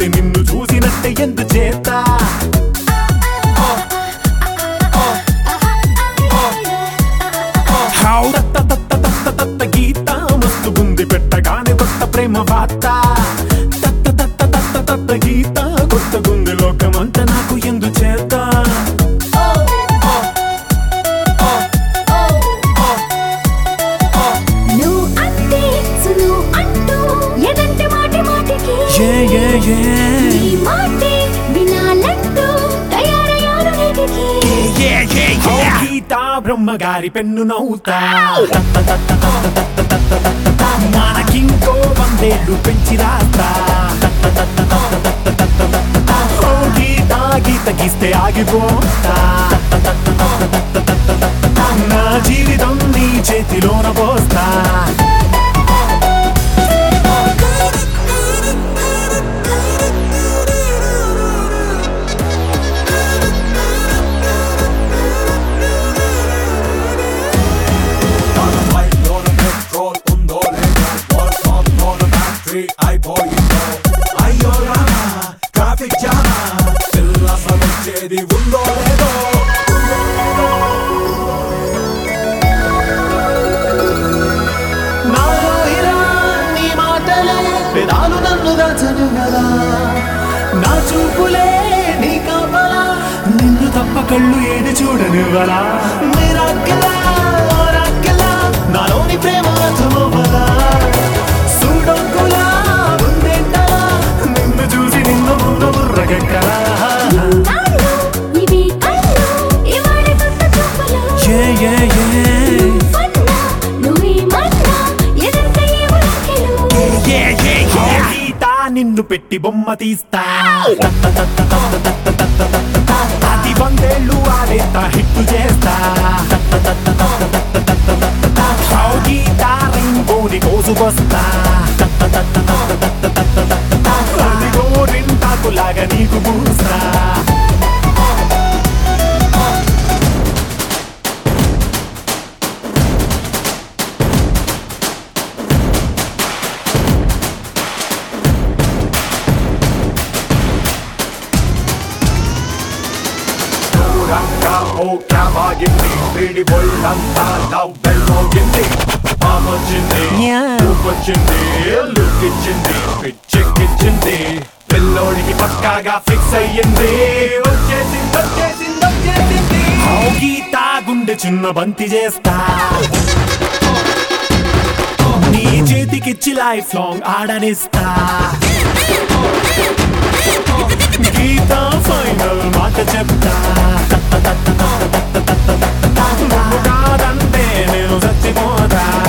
ఉంది నిన్ను చూసినట్టే ఎందు చేత హౌ తత్త తత్త తత్త తత్త గీత మస్తు గుంది పెట్టగానే కొత్త ప్రేమ వార్త తత్త తత్త తత్త తత్త గీత కొత్త గుంది లోకమంతా నాకు ఎందు చేత నువ్వు అంటే సును అంటూ ఎదంటే మాటి మాటికి Yeah, yeah, yeah. నీ మాటే వినాలంటూ తయారయ్యాను నీటికి హౌ గీత బ్రహ్మగారి పెన్ను నవ్వుతా మనకింకో వందేళ్ళు పెంచి రాస్తా హౌ గీత గీత గీస్తే ఆగిపోతా నా జీవితం నీ చేతిలోన పోస్తా బైక్లోన పెట్రోల్ ఉందో లేదో వర్క్షాప్లోన బ్యాటరీ అయిపోయిందో అయ్యో రామా ట్రాఫిక్ జామా పిల్ల సమొచ్చేది ఉందో లేదో నాలో ఇలా నీ మాటలే పెదాలు నన్ను దాచను కదా నా చూపులే నీ కాపలా నిన్ను తప్ప కళ్ళు ఏది చూడనివ్వరా మీరాకెలా ఓరాకెలా నాలోని ప్రేమ అర్థమవ్వదా సూడొక్కులా ఉందేంటలా నిన్ను చూసి నిన్ను ముందు బుర్రగెక్కరా నాళ్ళు ఇవి కళ్ళు ఇవాళ కొత్త చూపులు నువ్వన్నా నువ్వేమన్నా ఎదంటే ఏమో లెక్కలు గీత నిన్ను పెట్టి బొమ్మ తీస్తా అది వందేళ్ళు ఆడేస్తా హిట్ చేస్తా హౌ గీత రింగోని కోసుకొస్తా అదిగో రింటాకులాగా నీకు పూస్తా దూరంగా ఓ క్యాబ్ ఆగింది వీడి బొల్లంతా లవ్ బెల్ మోగింది పామొచ్చింది వచ్చింది లుక్ ఇచ్చింది పిచ్చెక్కిచ్చింది పిల్లోడికి పక్కాగా ఫిక్స్ అయ్యింది వచ్చేసింది వచ్చేసింది వచ్చేసింది హౌ గీత గుండె చిన్న బంతి చేస్తా నీ చేతికిచ్చి లైఫ్ లాంగ్ ఆడనిస్తా గీత ఫైనల్ మాట చెప్తా నువ్వు కాదంటే నేను చచ్చిపోతా